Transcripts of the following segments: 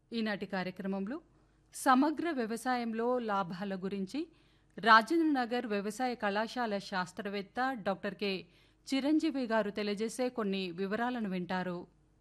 ఈనాటి కార్యక్రమంలో సమగ్ర వ్యవసాయంలో లాభాల గురించి రాజేంద్రనగర్ వ్యవసాయ కళాశాల శాస్త్రవేత్త డాక్టర్ కె చిరంజీవి గారు తెలియజేసే కొన్ని వివరాలను వింటారు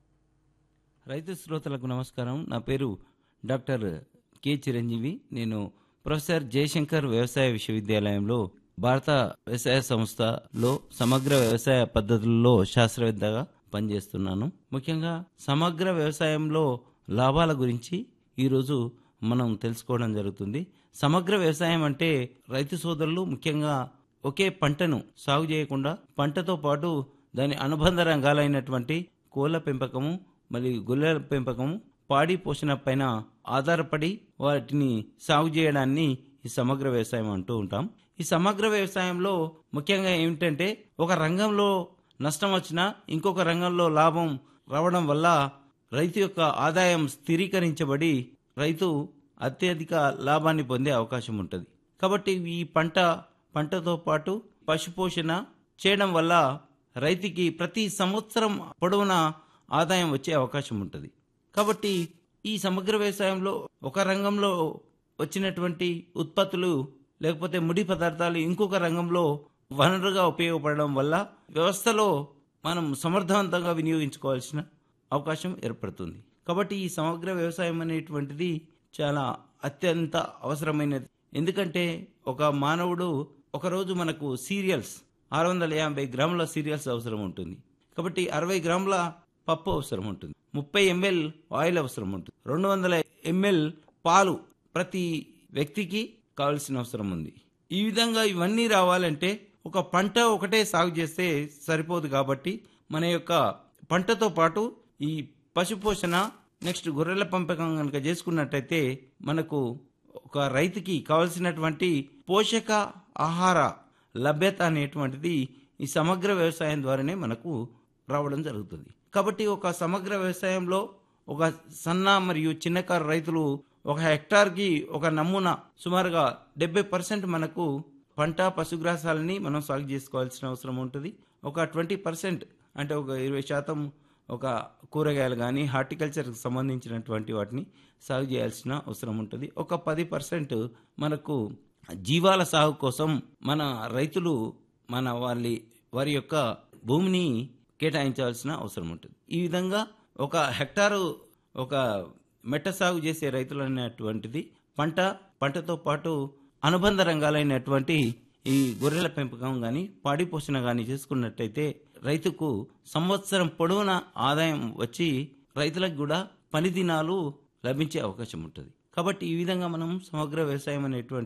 రైతు శ్రోతలకు నమస్కారం నా పేరు డాక్టర్ కె చిరంజీవి నేను ప్రొఫెసర్ జయశంకర్ వ్యవసాయ విశ్వవిద్యాలయంలో భారత వ్యవసాయ సంస్థలో సమగ్ర వ్యవసాయ పద్ధతుల్లో శాస్త్రవేత్తగా పనిచేస్తున్నాను ముఖ్యంగా సమగ్ర వ్యవసాయంలో లాభాల గురించి ఈరోజు మనం తెలుసుకోవడం జరుగుతుంది సమగ్ర వ్యవసాయం అంటే రైతు సోదరులు ముఖ్యంగా ఒకే పంటను సాగు చేయకుండా పంటతో పాటు దాని అనుబంధ రంగాలైనటువంటి కోళ్ల పెంపకము మరియు గొర్రెల పెంపకము పాడి పోషణ పైన ఆధారపడి వాటిని సాగు చేయడాన్ని ఈ సమగ్ర వ్యవసాయం అంటూ ఉంటాం ఈ సమగ్ర వ్యవసాయంలో ముఖ్యంగా ఏమిటంటే ఒక రంగంలో నష్టం వచ్చినా ఇంకొక రంగంలో లాభం రావడం వల్ల రైతు యొక్క ఆదాయం స్థిరీకరించబడి రైతు అత్యధిక లాభాన్ని పొందే అవకాశం ఉంటుంది కాబట్టి ఈ పంట పంటతో పాటు పశుపోషణ చేయడం వల్ల రైతుకి ప్రతి సంవత్సరం పొడవునా ఆదాయం వచ్చే అవకాశం ఉంటుంది కాబట్టి ఈ సమగ్ర వ్యవసాయంలో ఒక రంగంలో వచ్చినటువంటి ఉత్పత్తులు లేకపోతే ముడి పదార్థాలు ఇంకొక రంగంలో వనరుగా ఉపయోగపడడం వల్ల వ్యవస్థలో మనం సమర్థవంతంగా వినియోగించుకోవాల్సిన అవకాశం ఏర్పడుతుంది కాబట్టి ఈ సమగ్ర వ్యవసాయం అనేటువంటిది చాలా అత్యంత అవసరమైనది ఎందుకంటే ఒక మానవుడు ఒకరోజు మనకు సీరియల్స్ ఆరు వందల యాభై గ్రాముల సీరియల్స్ అవసరం ఉంటుంది కాబట్టి అరవై గ్రాముల పప్పు అవసరం ఉంటుంది ముప్పై ఎంఎల్ ఆయిల్ అవసరం ఉంటుంది రెండు వందల ఎంఎల్ పాలు ప్రతి వ్యక్తికి కావాల్సిన అవసరం ఉంది ఈ విధంగా ఇవన్నీ రావాలంటే ఒక పంట ఒకటే సాగు చేస్తే సరిపోదు కాబట్టి మన యొక్క పంటతో పాటు ఈ పశుపోషణ నెక్స్ట్ గొర్రెల పెంపకం కనుక చేసుకున్నట్టయితే మనకు ఒక రైతుకి కావలసినటువంటి పోషక ఆహార లభ్యత అనేటువంటిది ఈ సమగ్ర వ్యవసాయం ద్వారానే మనకు రావడం జరుగుతుంది కాబట్టి ఒక సమగ్ర వ్యవసాయంలో ఒక సన్న మరియు చిన్నకారు రైతులు ఒక హెక్టార్కి ఒక నమూనా సుమారుగా డెబ్బై పర్సెంట్ మనకు పంట పశుగ్రాసాలని మనం సాగు చేసుకోవాల్సిన అవసరం ఉంటుంది ఒక ట్వంటీ పర్సెంట్ అంటే ఒక ఇరవై శాతం ఒక కూరగాయలు కానీ హార్టికల్చర్కి సంబంధించినటువంటి వాటిని సాగు చేయాల్సిన అవసరం ఉంటుంది ఒక పది పర్సెంట్ మనకు జీవాల సాగు కోసం మన రైతులు మన వాళ్ళ వారి యొక్క భూమిని కేటాయించాల్సిన అవసరం ఉంటుంది ఈ విధంగా ఒక హెక్టారు ఒక మెట్ట సాగు చేసే రైతులు అనేటువంటిది పంట పంటతో పాటు అనుబంధ రంగాలైనటువంటి ఈ గొర్రెల పెంపకం కానీ పాడి పోషణ కానీ చేసుకున్నట్టయితే రైతుకు సంవత్సరం పొడవున ఆదాయం వచ్చి రైతులకు కూడా పని దినాలు లభించే అవకాశం ఉంటుంది కాబట్టి ఈ విధంగా మనం సమగ్ర వ్యవసాయం అనేటువంటి